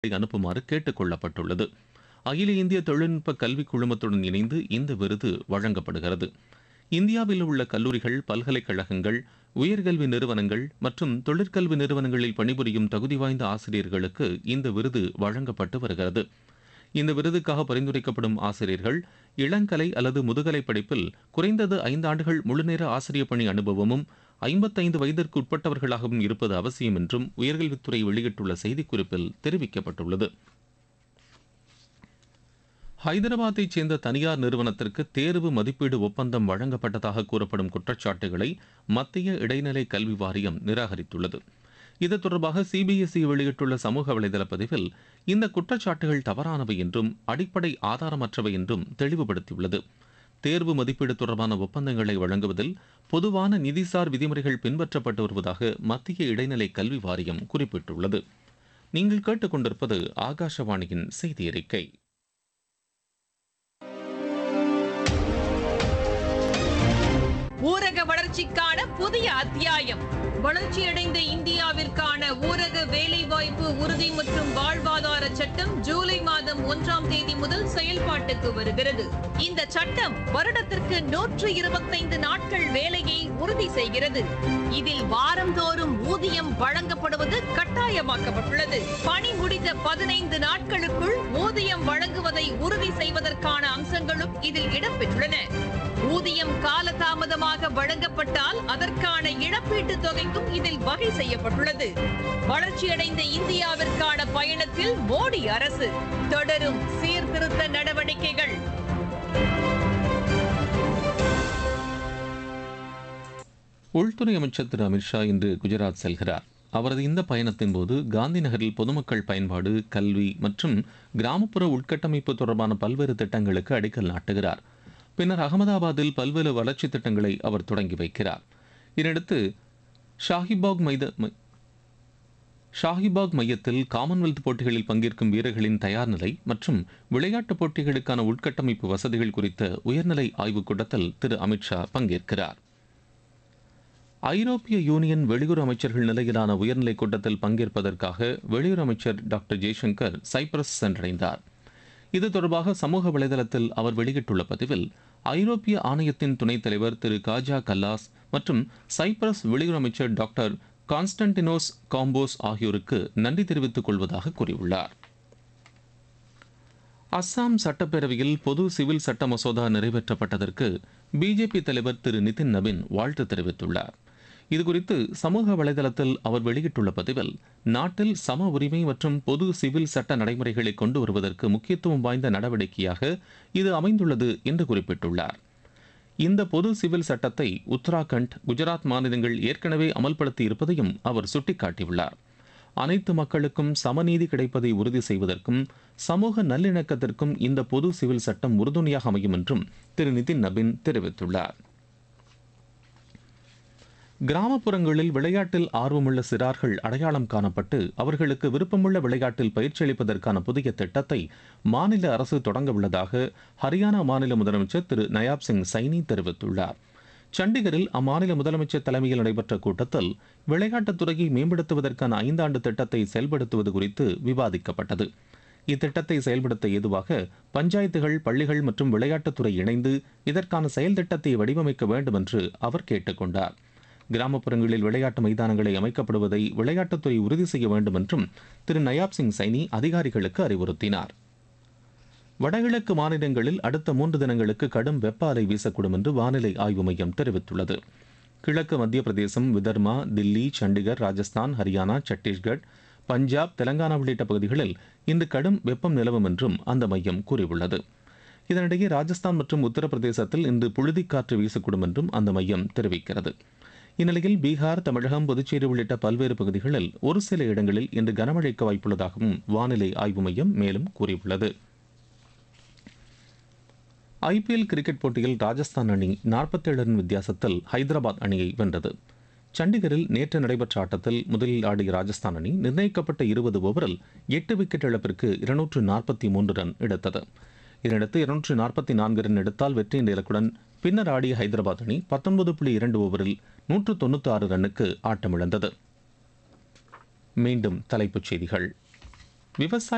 அனுப்புமாறு கேட்டுக் கொள்ளப்பட்டுள்ளது அகில இந்திய தொழில்நுட்ப கல்விக் குழுமத்துடன் இணைந்து இந்த விருது வழங்கப்படுகிறது இந்தியாவில் உள்ள கல்லூரிகள் பல்கலைக்கழகங்கள் உயர்கல்வி நிறுவனங்கள் மற்றும் தொழிற்கல்வி நிறுவனங்களில் பணிபுரியும் தகுதி வாய்ந்த ஆசிரியர்களுக்கு இந்த விருது வழங்கப்பட்டு வருகிறது இந்த விருதுக்காக பரிந்துரைக்கப்படும் ஆசிரியர்கள் இளங்கலை அல்லது முதுகலை படிப்பில் குறைந்தது ஐந்து ஆண்டுகள் முழுநேர ஆசிரிய பணி அனுபவமும் ஐம்பத்தைந்து வயதிற்கு உட்பட்டவர்களாகவும் இருப்பது அவசியம் என்றும் உயர்கல்வித்துறை வெளியிட்டுள்ள செய்திக்குறிப்பில் தெரிவிக்கப்பட்டுள்ளது ஹைதராபாத்தைச் சேர்ந்த தனியார் நிறுவனத்திற்கு தேர்வு மதிப்பீடு ஒப்பந்தம் வழங்கப்பட்டதாக கூறப்படும் குற்றச்சாட்டுகளை மத்திய இடைநிலை கல்வி வாரியம் நிராகரித்துள்ளது இது தொடர்பாக சிபிஎஸ்இ வெளியிட்டுள்ள சமூக வலைதள பதிவில் இந்த குற்றச்சாட்டுகள் தவறானவை என்றும் அடிப்படை ஆதாரமற்றவை என்றும் தெளிவுபடுத்தியுள்ளது தேர்வு மதிப்பீடு தொடர்பான ஒப்பந்தங்களை வழங்குவதில் பொதுவான நிதிசார் விதிமுறைகள் பின்பற்றப்பட்டு வருவதாக மத்திய இடைநிலை கல்வி வாரியம் குறிப்பிட்டுள்ளது நீங்கள் கேட்டுக்கொண்டிருப்பது ஆகாஷவாணியின் செய்தி அறிக்கை ஊரக வளர்ச்சிக்கான புதிய அத்தியாயம் வளர்ச்சியடைந்த இந்தியாவிற்கான ஊரக வேலைவாய்ப்பு உறுதி மற்றும் வாழ்வாதார சட்டம் ஜூலை மாதம் ஒன்றாம் தேதி முதல் செயல்பாட்டுக்கு வருகிறது இந்த சட்டம் வருடத்திற்கு நூற்று இருபத்தைந்து நாட்கள் வேலையை உறுதி செய்கிறது இதில் வாரந்தோறும் ஊதியம் வழங்கப்படுவது கட்டாயமாக்கப்பட்டுள்ளது பணி முடிந்த பதினைந்து நாட்களுக்குள் ஊதியம் வழங்குவதை உறுதி செய்வதற்கான அம்சங்களும் இதில் இடம்பெற்றுள்ளன ஊதியம் காலதாமதமாக வழங்கப்பட்டால் அதற்கான இழப்பீட்டுத் தொகைக்கும் இதில் வகை செய்யப்பட்டுள்ளது வளர்ச்சியடைந்த இந்தியாவிற்கான பயணத்தில் மோடி அரசு தொடரும் சீர்திருத்த நடவடிக்கைகள் உள்துறை அமைச்சர் திரு அமித்ஷா இன்று குஜராத் செல்கிறார் அவரது இந்த பயணத்தின் போது காந்தி நகரில் பொதுமக்கள் பயன்பாடு கல்வி மற்றும் கிராமப்புற உட்கட்டமைப்பு தொடர்பான பல்வேறு திட்டங்களுக்கு அடிக்கல் நாட்டுகிறார் பின்னர் அகமதாபாத்தில் பல்வேறு வளர்ச்சித் திட்டங்களை அவர் தொடங்கி வைக்கிறார் இதனையடுத்து ஷாஹிபாக் மைத மை- ஷாஹிபாக் மையத்தில் காமன்வெல்த் போட்டிகளில் பங்கேற்கும் வீரர்களின் தயார் நிலை மற்றும் விளையாட்டுப் போட்டிகளுக்கான உட்கட்டமைப்பு வசதிகள் குறித்த உயர்நிலை ஆய்வுக் கூட்டத்தில் திரு அமித்ஷா பங்கேற்கிறார் ஐரோப்பிய யூனியன் வெளியுறவு அமைச்சர்கள் நிலையிலான உயர்நிலைக் கூட்டத்தில் பங்கேற்பதற்காக வெளியுறவு அமைச்சர் டாக்டர் ஜெய்சங்கர் சைப்ரஸ் சென்றடைந்தார் இது தொடர்பாக சமூக வலைதளத்தில் அவர் வெளியிட்டுள்ள பதிவில் ஐரோப்பிய ஆணையத்தின் துணைத் தலைவர் திரு காஜா கல்லாஸ் மற்றும் சைப்ரஸ் வெளியுறவு அமைச்சர் டாக்டர் கான்ஸ்டன்டினோஸ் காம்போஸ் ஆகியோருக்கு நன்றி தெரிவித்துக் கொள்வதாக கூறியுள்ளார் அஸ்ஸாம் சட்டப்பேரவையில் பொது சிவில் சட்ட மசோதா நிறைவேற்றப்பட்டதற்கு பிஜேபி தலைவர் திரு நிதின் நபின் வாழ்த்து தெரிவித்துள்ளார் இதுகுறித்து சமூக வலைதளத்தில் அவர் வெளியிட்டுள்ள பதிவில் நாட்டில் சம உரிமை மற்றும் பொது சிவில் சட்ட நடைமுறைகளை கொண்டு வருவதற்கு முக்கியத்துவம் வாய்ந்த நடவடிக்கையாக இது அமைந்துள்ளது என்று குறிப்பிட்டுள்ளார் இந்த பொது சிவில் சட்டத்தை உத்தராகண்ட் குஜராத் மாநிலங்கள் ஏற்கனவே அமல்படுத்தி இருப்பதையும் அவர் சுட்டிக்காட்டியுள்ளார் அனைத்து மக்களுக்கும் சமநீதி கிடைப்பதை உறுதி செய்வதற்கும் சமூக நல்லிணக்கத்திற்கும் இந்த பொது சிவில் சட்டம் உறுதுணையாக அமையும் என்றும் திரு நிதின் நபின் தெரிவித்துள்ளார் கிராமப்புறங்களில் விளையாட்டில் ஆர்வமுள்ள சிறார்கள் அடையாளம் காணப்பட்டு அவர்களுக்கு விருப்பமுள்ள விளையாட்டில் பயிற்சி அளிப்பதற்கான புதிய திட்டத்தை மாநில அரசு தொடங்க உள்ளதாக ஹரியானா மாநில முதலமைச்சர் திரு நயாப் சிங் சைனி தெரிவித்துள்ளார் சண்டிகரில் அம்மாநில முதலமைச்சர் தலைமையில் நடைபெற்ற கூட்டத்தில் விளையாட்டுத் துறையை மேம்படுத்துவதற்கான ஐந்தாண்டு திட்டத்தை செயல்படுத்துவது குறித்து விவாதிக்கப்பட்டது இத்திட்டத்தை செயல்படுத்த ஏதுவாக பஞ்சாயத்துகள் பள்ளிகள் மற்றும் விளையாட்டுத்துறை இணைந்து இதற்கான செயல் திட்டத்தை வடிவமைக்க வேண்டும் என்று அவர் கேட்டுக்கொண்டார் கிராமப்புறங்களில் விளையாட்டு மைதானங்களை அமைக்கப்படுவதை விளையாட்டுத்துறை உறுதி செய்ய வேண்டும் என்றும் திரு நயாப் சிங் சைனி அதிகாரிகளுக்கு அறிவுறுத்தினார் வடகிழக்கு மாநிலங்களில் அடுத்த மூன்று தினங்களுக்கு கடும் வெப்ப அலை வீசக்கூடும் என்று வானிலை ஆய்வு மையம் தெரிவித்துள்ளது கிழக்கு மத்திய பிரதேசம் விதர்மா தில்லி சண்டிகர் ராஜஸ்தான் ஹரியானா சத்தீஸ்கர் பஞ்சாப் தெலங்கானா உள்ளிட்ட பகுதிகளில் இன்று கடும் வெப்பம் நிலவும் என்றும் அந்த மையம் கூறியுள்ளது இதனிடையே ராஜஸ்தான் மற்றும் உத்தரப்பிரதேசத்தில் இன்று புழுதிக்காற்று வீசக்கூடும் என்றும் அந்த மையம் தெரிவிக்கிறது இந்நிலையில் பீகார் தமிழகம் புதுச்சேரி உள்ளிட்ட பல்வேறு பகுதிகளில் ஒரு சில இடங்களில் இன்று கனமழைக்கு வாய்ப்புள்ளதாகவும் வானிலை ஆய்வு மையம் மேலும் கூறியுள்ளது ஐபிஎல் கிரிக்கெட் போட்டியில் ராஜஸ்தான் அணி 47 ரன் வித்தியாசத்தில் ஹைதராபாத் அணியை வென்றது சண்டிகரில் நேற்று நடைபெற்ற ஆட்டத்தில் முதலில் ஆடிய ராஜஸ்தான் அணி நிர்ணயிக்கப்பட்ட இருபது ஓவரில் எட்டு விக்கெட் இழப்பிற்கு இருநூற்று நாற்பத்தி மூன்று ரன் எடுத்தது இதனையடுத்து இருநூற்று நாற்பத்தி நான்கு ரன் எடுத்தால் வெற்றி என்ற இலக்குடன் பின்னர் ஆடிய ஹைதராபாத் அணி பத்தொன்பது புள்ளி இரண்டு ஓவரில் நூற்று தொண்ணூற்றி ஆறு ரன்னுக்கு ஆட்டமிழந்தது மீண்டும் தலைப்புச் செய்திகள் விவசாய